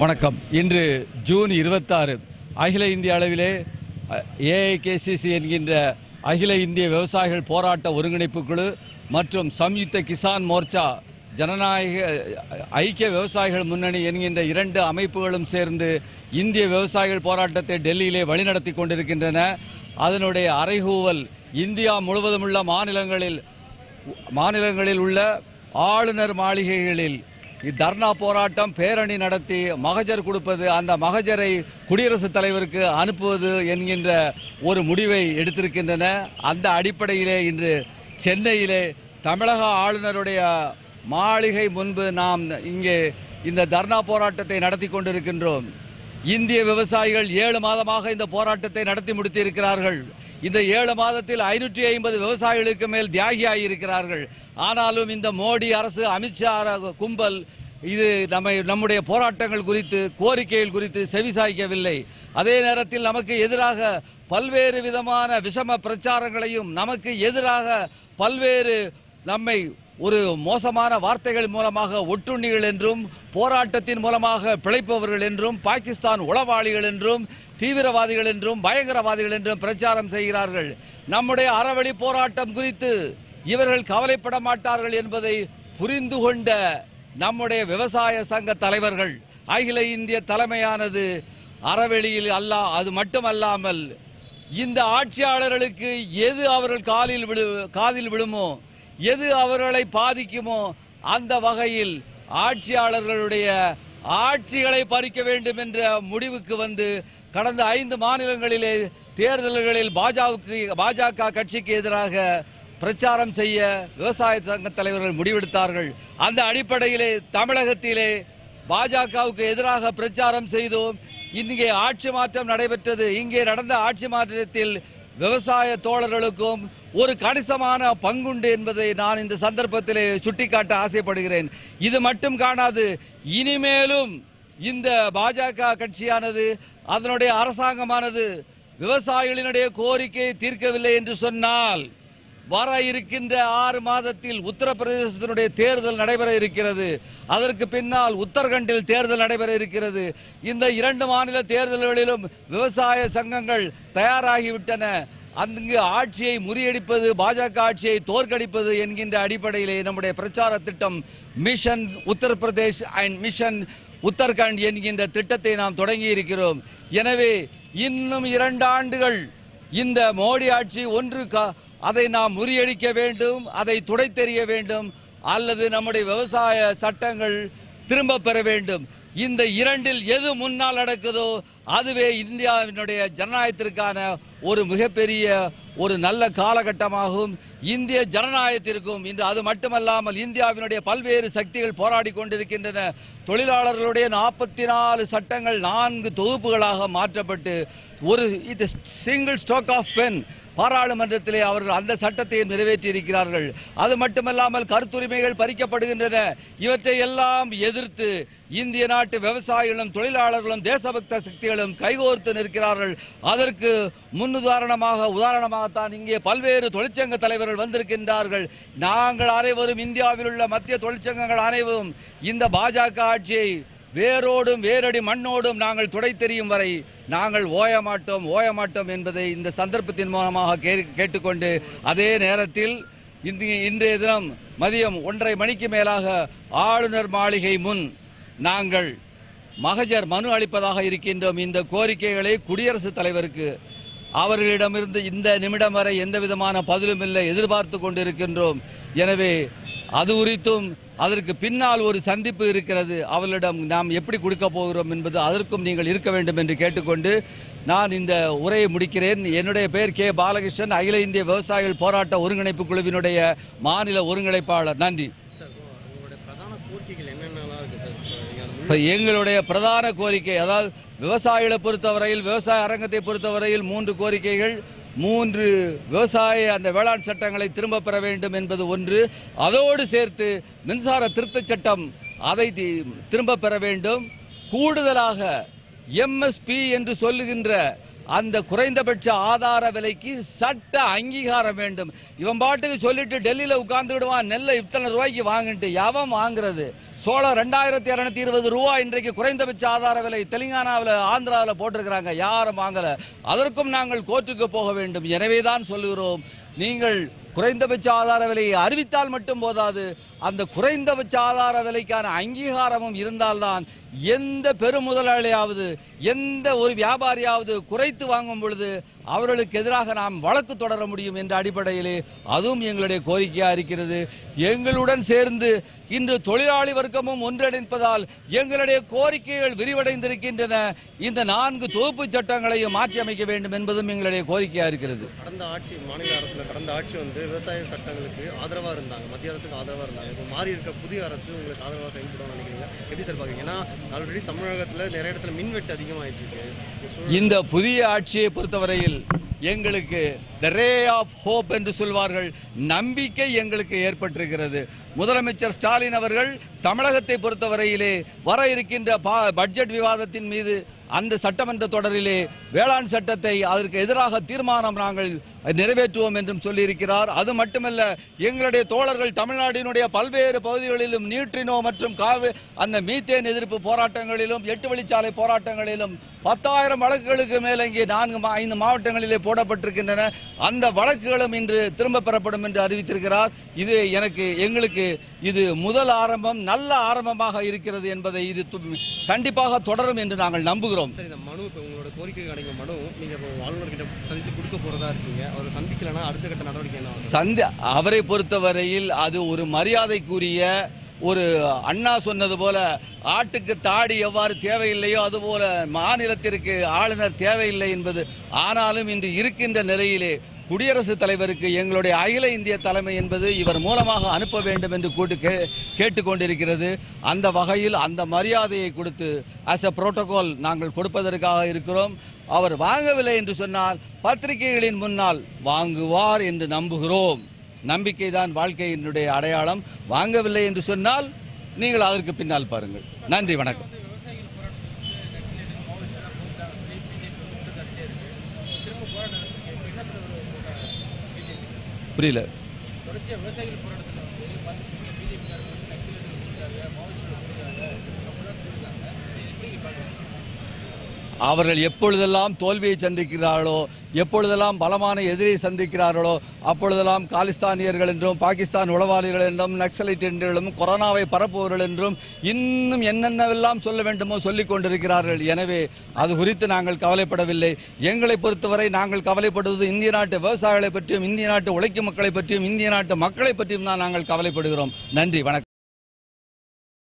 வணக்கம் இன்று ஜூன் இருபத்தாறு அகில இந்திய அளவிலே ஏஐகேசிசி என்கின்ற அகில இந்திய விவசாயிகள் போராட்ட ஒருங்கிணைப்பு குழு மற்றும் சம்யுக்த கிசான் மோர்ச்சா ஜனநாயக ஐக்கிய விவசாயிகள் முன்னணி என்கின்ற இரண்டு அமைப்புகளும் சேர்ந்து இந்திய விவசாயிகள் போராட்டத்தை டெல்லியிலே வழிநடத்தி கொண்டிருக்கின்றன அதனுடைய அறைகூவல் இந்தியா முழுவதும் உள்ள மாநிலங்களில் மாநிலங்களில் உள்ள ஆளுநர் மாளிகைகளில் தர்ணா போராட்டம் பேரணி நடத்தி மகஜர் கொடுப்பது அந்த மகஜரை குடியரசுத் தலைவருக்கு அனுப்புவது என்கின்ற ஒரு முடிவை எடுத்திருக்கின்றன அந்த அடிப்படையிலே இன்று சென்னையிலே தமிழக ஆளுநருடைய மாளிகை முன்பு நாம் இங்கே இந்த தர்ணா போராட்டத்தை நடத்தி கொண்டிருக்கின்றோம் இந்திய விவசாயிகள் ஏழு மாதமாக இந்த போராட்டத்தை நடத்தி முடித்திருக்கிறார்கள் இந்த ஏழு மாதத்தில் ஐநூற்றி ஐம்பது விவசாயிகளுக்கு மேல் தியாகியாகி இருக்கிறார்கள் ஆனாலும் இந்த மோடி அரசு அமித்ஷா அர- கும்பல் இது நம்மை நம்முடைய போராட்டங்கள் குறித்து கோரிக்கைகள் குறித்து செவிசாய்க்கவில்லை அதே நேரத்தில் நமக்கு எதிராக பல்வேறு விதமான விஷம பிரச்சாரங்களையும் நமக்கு எதிராக பல்வேறு நம்மை ஒரு மோசமான வார்த்தைகள் மூலமாக ஒட்டுண்ணிகள் என்றும் போராட்டத்தின் மூலமாக பிழைப்பவர்கள் என்றும் பாகிஸ்தான் உளவாளிகள் என்றும் தீவிரவாதிகள் என்றும் பயங்கரவாதிகள் என்றும் பிரச்சாரம் செய்கிறார்கள் நம்முடைய அறவழி போராட்டம் குறித்து இவர்கள் கவலைப்பட மாட்டார்கள் என்பதை புரிந்து கொண்ட நம்முடைய விவசாய சங்க தலைவர்கள் அகில இந்திய தலைமையானது அறவெளியில் அல்ல அது மட்டுமல்லாமல் இந்த ஆட்சியாளர்களுக்கு எது அவர்கள் காலில் விழு காதில் விழுமோ எது அவர்களை பாதிக்குமோ அந்த வகையில் ஆட்சியாளர்களுடைய ஆட்சிகளை பறிக்க வேண்டும் என்ற முடிவுக்கு வந்து கடந்த ஐந்து மாநிலங்களிலே தேர்தல்களில் பாஜகவுக்கு பாஜக கட்சிக்கு எதிராக பிரச்சாரம் செய்ய விவசாய சங்க தலைவர்கள் முடிவெடுத்தார்கள் அந்த அடிப்படையிலே தமிழகத்திலே பாஜகவுக்கு எதிராக பிரச்சாரம் செய்தோம் இங்கே ஆட்சி மாற்றம் நடைபெற்றது இங்கே நடந்த ஆட்சி மாற்றத்தில் விவசாய தோழர்களுக்கும் ஒரு கணிசமான பங்குண்டு என்பதை நான் இந்த சந்தர்ப்பத்திலே சுட்டிக்காட்ட ஆசைப்படுகிறேன் இது மட்டும் காணாது இனிமேலும் இந்த பாஜக கட்சியானது அதனுடைய அரசாங்கமானது விவசாயிகளினுடைய கோரிக்கையை தீர்க்கவில்லை என்று சொன்னால் வர இருக்கின்ற ஆறு மாதத்தில் உத்தரப்பிரதேசத்தினுடைய தேர்தல் நடைபெற இருக்கிறது அதற்கு பின்னால் உத்தரகண்டில் தேர்தல் நடைபெற இருக்கிறது இந்த இரண்டு மாநில தேர்தல்களிலும் விவசாய சங்கங்கள் தயாராகிவிட்டன அங்கு ஆட்சியை முறியடிப்பது பாஜக ஆட்சியை தோற்கடிப்பது என்கின்ற அடிப்படையிலே நம்முடைய பிரச்சார திட்டம் mission Uttar Pradesh and mission Uttarakhand என்கின்ற திட்டத்தை நாம் தொடங்கி இருக்கிறோம் எனவே இன்னும் இரண்டு ஆண்டுகள் இந்த மோடி ஆட்சி ஒன்று கா- அதை நாம் முறியடிக்க வேண்டும் அதை துடைத்தெறிய வேண்டும் அல்லது நம்முடைய விவசாய சட்டங்கள் திரும்ப பெற வேண்டும் இந்த இரண்டில் எது முன்னால் நடக்குதோ அதுவே இந்தியாவினுடைய ஜனநாயகத்திற்கான ஒரு மிகப்பெரிய ஒரு நல்ல காலகட்டமாகும் இந்திய ஜனநாயகத்திற்கும் இன்று அது மட்டுமல்லாமல் இந்தியாவினுடைய பல்வேறு சக்திகள் போராடி கொண்டிருக்கின்றன தொழிலாளர்களுடைய நாற்பத்தி நாலு சட்டங்கள் நான்கு தொகுப்புகளாக மாற்றப்பட்டு ஒரு இது சிங்கிள் ஸ்ட்ரோக் ஆஃப் பென் பாராளுமன்றத்திலே அவர்கள் அந்த சட்டத்தை நிறைவேற்றி இருக்கிறார்கள் அது மட்டுமல்லாமல் கருத்துரிமைகள் பறிக்கப்படுகின்றன இவற்றை எல்லாம் எதிர்த்து இந்திய நாட்டு விவசாயிகளும் தொழிலாளர்களும் தேசபக்த சக்திகளும் கைகோர்த்து நிற்கிறார்கள் அதற்கு முன்னுதாரணமாக உதாரணமாகத்தான் இங்கே பல்வேறு தொழிற்சங்க தலைவர்கள் வந்திருக்கின்றார்கள் நாங்கள் அனைவரும் இந்தியாவில் உள்ள மத்திய தொழிற்சங்கங்கள் அனைவரும் இந்த பாஜக ஆட்சியை வேரோடும் வேரடி மண்ணோடும் நாங்கள் துடை தெரியும் வரை நாங்கள் ஓய மாட்டோம் ஓய மாட்டோம் என்பதை இந்த சந்தர்ப்பத்தின் மூலமாக கே- கேட்டுக்கொண்டு அதே நேரத்தில் இந்த இன்றைய தினம் மதியம் ஒன்றரை மணிக்கு மேலாக ஆளுநர் மாளிகை முன் நாங்கள் மகஜர் மனு அளிப்பதாக இருக்கின்றோம் இந்த கோரிக்கைகளை குடியரசுத் தலைவருக்கு அவர்களிடமிருந்து இந்த நிமிடம் வரை எந்த விதமான பதிலும் இல்லை எதிர்பார்த்து கொண்டிருக்கின்றோம் எனவே அது குறித்தும் அதற்கு பின்னால் ஒரு சந்திப்பு இருக்கிறது அவர்களிடம் நாம் எப்படி கொடுக்க போகிறோம் என்பது அதற்கும் நீங்கள் இருக்க வேண்டும் என்று கேட்டுக்கொண்டு நான் இந்த உரையை முடிக்கிறேன் என்னுடைய பெயர் கே பாலகிருஷ்ணன் அகில இந்திய விவசாயிகள் போராட்ட ஒருங்கிணைப்பு குழுவினுடைய மாநில ஒருங்கிணைப்பாளர் நன்றி சார் இப்போ உங்களுடைய பிரதான கோரிக்கைகள் என்னென்னலாம் இருக்குது சார் இப்போ நீங்க அந்த இப்ப எங்களுடைய பிரதான கோரிக்கை அதாவது விவசாயிகளை பொறுத்தவரையில் விவசாய அரங்கத்தை பொறுத்தவரையில் மூன்று கோரிக்கைகள் மூன்று விவசாய அந்த வேளாண் சட்டங்களை திரும்ப பெற வேண்டும் என்பது ஒன்று அதோடு சேர்த்து மின்சார திருத்தச் சட்டம் அதை தி- திரும்ப பெற வேண்டும் கூடுதலாக எம்எஸ்பி என்று சொல்லுகின்ற அந்த குறைந்தபட்ச ஆதார விலைக்கு சட்ட அங்கீகாரம் வேண்டும் இவன் பாட்டுக்கு சொல்லிட்டு டெல்லியில உட்கார்ந்துடுவான் நெல்லை இத்தனை ரூபாய்க்கு வாங்கிட்டு எவன் வாங்குறது சோளம் ரெண்டாயிரத்தி இருநூத்தி இருபது ரூபா இன்றைக்கு குறைந்தபட்ச ஆதார விலை தெலுங்கானாவில் ஆந்திராவில் போட்டிருக்கிறாங்க யாரும் வாங்கல அதற்கும் நாங்கள் கோர்ட்டுக்கு போக வேண்டும் எனவே தான் சொல்லுகிறோம் நீங்கள் குறைந்தபட்ச ஆதார விலையை அறிவித்தால் மட்டும் போதாது அந்த குறைந்தபட்ச ஆதார விலைக்கான அங்கீகாரமும் இருந்தால்தான் எந்த பெருமுதலாளியாவது எந்த ஒரு வியாபாரியாவது குறைத்து வாங்கும் பொழுது அவர்களுக்கு எதிராக நாம் வழக்கு தொடர முடியும் என்ற அடிப்படையிலே அதுவும் எங்களுடைய கோரிக்கையா இருக்கிறது எங்களுடன் சேர்ந்து இன்று தொழிலாளி வர்க்கமும் ஒன்றிணைப்பதால் எங்களுடைய கோரிக்கைகள் விரிவடைந்திருக்கின்றன இந்த நான்கு தொகுப்பு சட்டங்களையும் மாற்றி அமைக்க வேண்டும் என்பதும் எங்களுடைய கோரிக்கையா இருக்கிறது கடந்த ஆட்சி மாநில அரசுல கடந்த ஆட்சி வந்து விவசாய சட்டங்களுக்கு ஆதரவா இருந்தாங்க மத்திய அரசுக்கு ஆதரவா இருந்தாங்க இப்போ மாறி இருக்க புதிய அரசு உங்களுக்கு ஆதரவா செயல்படும் நினைக்கிறீங்க எப்படி சார் பாக்குறீங்க ஏன்னா ஆல்ரெடி தமிழகத்துல நிறைய இடத்துல மின்வெட்டு அதிகமாயிட்டு இருக்கு இந்த சூழல் இந்த புதிய ஆட்சியை பொறுத்தவரையில் எங்களுக்கு த ரே ஆஃப் ஹோப் என்று சொல்வார்கள் நம்பிக்கை எங்களுக்கு ஏற்பட்டிருக்கிறது முதலமைச்சர் ஸ்டாலின் அவர்கள் தமிழகத்தை பொறுத்தவரையிலே வர இருக்கின்ற பா- பட்ஜெட் விவாதத்தின் மீது அந்த சட்டமன்ற தொடரிலே வேளாண் சட்டத்தை அதற்கு எதிராக தீர்மானம் நாங்கள் நிறைவேற்றுவோம் என்றும் சொல்லியிருக்கிறார் அது மட்டுமல்ல எங்களுடைய தோழர்கள் தமிழ்நாட்டினுடைய பல்வேறு பகுதிகளிலும் நியூட்ரினோ மற்றும் காவு அந்த மீத்தேன் எதிர்ப்பு போராட்டங்களிலும் எட்டு வழிச்சாலை போராட்டங்களிலும் பத்தாயிரம் வழக்குகளுக்கு மேல் இங்கே நான்கு மா- ஐந்து மாவட்டங்களிலே போடப்பட்டிருக்கின்றன அந்த வழக்குகளும் இன்று திரும்ப பெறப்படும் என்று அறிவித்திருக்கிறார் இது எனக்கு எங்களுக்கு இது முதல் ஆரம்பம் நல்ல ஆரம்பமாக இருக்கிறது என்பதை இது து- கண்டிப்பாக தொடரும் என்று நாங்கள் நம்புகிறோம் சரி இந்த மனு இப்போ உங்களோட கோரிக்கை கிடைக்கும் மனு நீங்க இப்போ ஆளுநர்கிட்ட சந்திச்சு கொடுக்க போறதா இருக்கீங்க அவர் சந்திக்கலன்னா அடுத்த கட்ட நடவடிக்கை என்ன ஆகும்? சந்தி அவரை பொறுத்தவரையில் அது ஒரு மரியாதைக்குரிய ஒரு அண்ணா சொன்னது போல ஆட்டுக்கு தாடி எவ்வாறு தேவையில்லையோ அதுபோல மாநிலத்திற்கு ஆளுநர் தேவையில்லை என்பது ஆனாலும் இன்று இருக்கின்ற நிலையிலே குடியரசுத் தலைவருக்கு எங்களுடைய அகில இந்திய தலைமை என்பது இவர் மூலமாக அனுப்ப வேண்டும் என்று கூட்டு கே கேட்டுக்கொண்டிருக்கிறது அந்த வகையில் அந்த மரியாதையை கொடுத்து ஆஸ் அ புரோட்டோகால் நாங்கள் கொடுப்பதற்காக இருக்கிறோம் அவர் வாங்கவில்லை என்று சொன்னால் பத்திரிகைகளின் முன்னால் வாங்குவார் என்று நம்புகிறோம் நம்பிக்கை தான் வாழ்க்கையினுடைய அடையாளம் வாங்கவில்லை என்று சொன்னால் நீங்கள் அதற்கு பின்னால் பாருங்கள் நன்றி வணக்கம் புரியல அவர்கள் எப்பொழுதெல்லாம் தோல்வியை சந்திக்கிறார்களோ எப்பொழுதெல்லாம் பலமான எதிரியை சந்திக்கிறார்களோ அப்பொழுதெல்லாம் காலிஸ்தானியர்கள் என்றும் பாகிஸ்தான் உளவாளிகள் என்றும் நக்சலைட் என்றும் கொரோனாவை பரப்புபவர்கள் என்றும் இன்னும் என்னென்னவெல்லாம் சொல்ல வேண்டுமோ சொல்லிக் கொண்டிருக்கிறார்கள் எனவே அது குறித்து நாங்கள் கவலைப்படவில்லை எங்களை பொறுத்தவரை நாங்கள் கவலைப்படுவது இந்திய நாட்டு விவசாயிகளை பற்றியும் இந்திய நாட்டு உழைக்கும் மக்களை பற்றியும் இந்திய நாட்டு மக்களை பற்றியும் தான் நாங்கள் கவலைப்படுகிறோம் நன்றி வணக்கம்